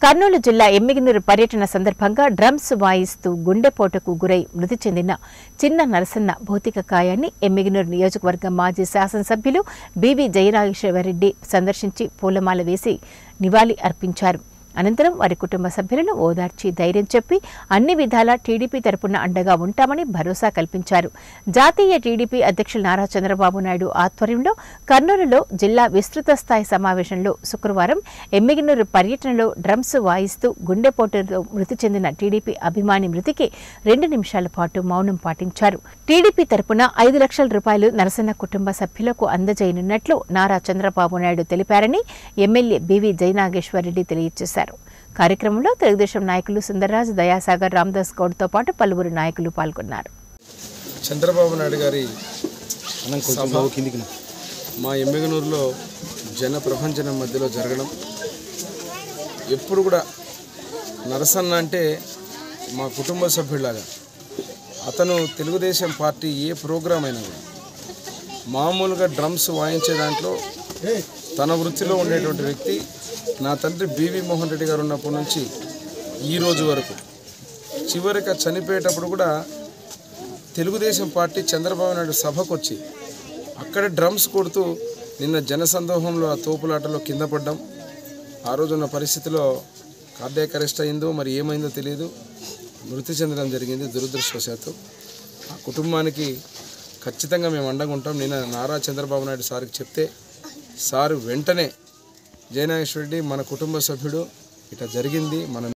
కర్నూలు జిల్లా ఎమ్మిగినూరు పర్యటన సందర్భంగా డ్రమ్స్ వాయిస్తూ గుండెపోటుకు గురై మృతి చెందిన చిన్న నరసన్న భౌతిక కాయాన్ని ఎమ్మిగినూరు నియోజకవర్గం మాజీ శాసనసభ్యులు బివి జయనాగేశ్వరరెడ్డి సందర్శించి పూలమాల వేసి నివాళి అర్పించారు అనంతరం వారి కుటుంబ సభ్యులను ఓదార్చి ధైర్యం చెప్పి అన్ని విధాలా టీడీపీ తరపున అండగా ఉంటామని భరోసా కల్పించారు జాతీయ టీడీపీ అధ్యక్షులు నారా చంద్రబాబు నాయుడు ఆధ్వర్యంలో కర్నూలులో జిల్లా విస్తృత స్థాయి సమావేశంలో శుక్రవారం ఎమ్మిగినూరు పర్యటనలో డ్రమ్స్ వాయిస్తూ గుండెపోటుతో మృతి చెందిన టీడీపీ అభిమాని మృతికి రెండు నిమిషాల పాటు మౌనం పాటించారు టీడీపీ తరపున ఐదు లక్షల రూపాయలు నరసన్న కుటుంబ సభ్యులకు అందజేయనున్నట్లు నారా చంద్రబాబు నాయుడు తెలిపారని ఎమ్మెల్యే బివి జయనాగేశ్వరరెడ్డి తెలియజేశారు కార్యక్రమంలో తెలుగుదేశం నాయకులు సుందర్రాజ్ దయాసాగర్ రామదాస్ గౌడ్తో పాటు పలువురు నాయకులు పాల్గొన్నారు చంద్రబాబు నాయుడు గారి సభ మా ఎమ్మిగనూరులో జన ప్రపంచనం మధ్యలో జరగడం ఎప్పుడు కూడా నరసన్న అంటే మా కుటుంబ సభ్యుడిలాగా అతను తెలుగుదేశం పార్టీ ఏ ప్రోగ్రాం అయినా కూడా మామూలుగా డ్రమ్స్ వాయించే దాంట్లో తన వృత్తిలో ఉండేటువంటి వ్యక్తి నా తండ్రి బివి మోహన్ రెడ్డి గారు ఉన్నప్పటి నుంచి ఈ రోజు వరకు చివరిగా చనిపోయేటప్పుడు కూడా తెలుగుదేశం పార్టీ చంద్రబాబు నాయుడు సభకు వచ్చి అక్కడ డ్రమ్స్ కొడుతూ నిన్న జనసందోహంలో ఆ తోపులాటలో కింద పడ్డాం ఆ రోజున్న పరిస్థితిలో కార్డియాక్ అరెస్ట్ అయిందో మరి ఏమైందో తెలియదు మృతి చెందడం జరిగింది దురదృష్టవశాత్తు ఆ కుటుంబానికి ఖచ్చితంగా మేము అండగా ఉంటాం నిన్న నారా చంద్రబాబు నాయుడు సార్కి చెప్తే సారు వెంటనే జయనాగేశ్వర రెడ్డి మన కుటుంబ సభ్యుడు ఇట్లా జరిగింది మనం